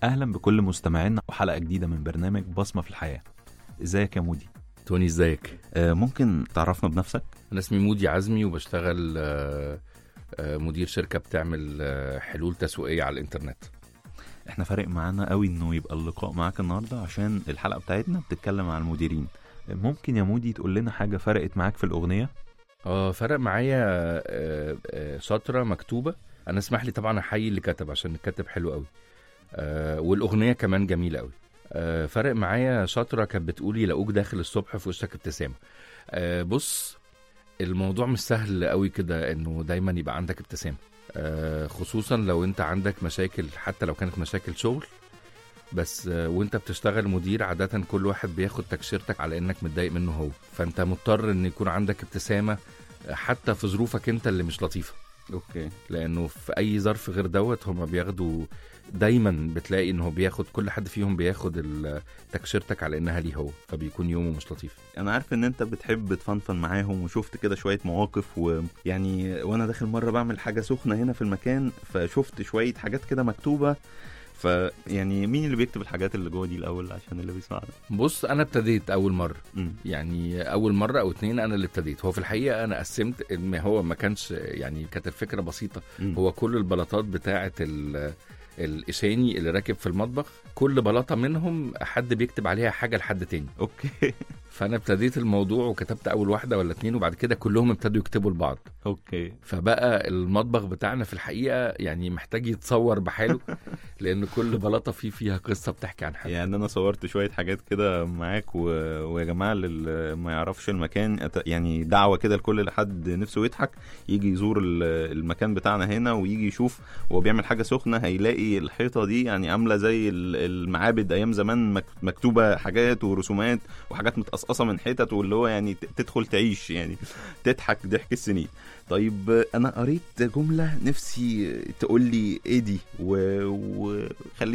اهلا بكل مستمعينا وحلقه جديده من برنامج بصمه في الحياه ازيك يا مودي توني ازيك آه ممكن تعرفنا بنفسك انا اسمي مودي عزمي وبشتغل آه، آه، مدير شركه بتعمل آه، حلول تسويقيه على الانترنت احنا فارق معانا قوي انه يبقى اللقاء معاك النهارده عشان الحلقه بتاعتنا بتتكلم عن المديرين آه، ممكن يا مودي تقول لنا حاجه فرقت معاك في الاغنيه اه فرق معايا آه، آه، سطره مكتوبه انا اسمح لي طبعا احيي اللي كتب عشان الكاتب حلو قوي آه، والاغنيه كمان جميله قوي آه، فرق معايا شطره كانت بتقول يلاقوك داخل الصبح في وشك ابتسامه آه، بص الموضوع مش سهل قوي كده انه دايما يبقى عندك ابتسامه آه، خصوصا لو انت عندك مشاكل حتى لو كانت مشاكل شغل بس آه، وانت بتشتغل مدير عادة كل واحد بياخد تكشيرتك على انك متضايق منه هو فانت مضطر ان يكون عندك ابتسامة آه، حتى في ظروفك انت اللي مش لطيفة اوكي لانه في اي ظرف غير دوت هما بياخدوا دايما بتلاقي انه بياخد كل حد فيهم بياخد ال- تكشيرتك على انها ليه هو فبيكون يومه مش لطيف انا عارف ان انت بتحب تفنفن معاهم وشفت كده شويه مواقف ويعني وانا داخل مره بعمل حاجه سخنه هنا في المكان فشفت شويه حاجات كده مكتوبه فيعني مين اللي بيكتب الحاجات اللي جوه دي الاول عشان اللي بيسمعنا بص انا ابتديت اول مرة مم. يعني اول مره او اتنين انا اللي ابتديت هو في الحقيقه انا قسمت ان هو ما كانش يعني كانت الفكره بسيطه مم. هو كل البلاطات بتاعه ال- الاشاني اللي راكب في المطبخ كل بلاطه منهم حد بيكتب عليها حاجه لحد تاني اوكي فانا ابتديت الموضوع وكتبت اول واحده ولا اتنين وبعد كده كلهم ابتدوا يكتبوا لبعض اوكي فبقى المطبخ بتاعنا في الحقيقه يعني محتاج يتصور بحاله لان كل بلاطه فيه فيها قصه بتحكي عن حاجه يعني انا صورت شويه حاجات كده معاك و... ويا جماعه اللي ما يعرفش المكان أت- يعني دعوه كده لكل حد نفسه يضحك يجي يزور ال- المكان بتاعنا هنا ويجي يشوف وهو بيعمل حاجه سخنه هيلاقي الحيطه دي يعني عامله زي ال- المعابد ايام زمان مك- مكتوبه حاجات ورسومات وحاجات متقصقصه من حتت واللي هو يعني ت- تدخل تعيش يعني تضحك ضحك السنين طيب انا قريت جمله نفسي تقول لي ايه دي و- وخليني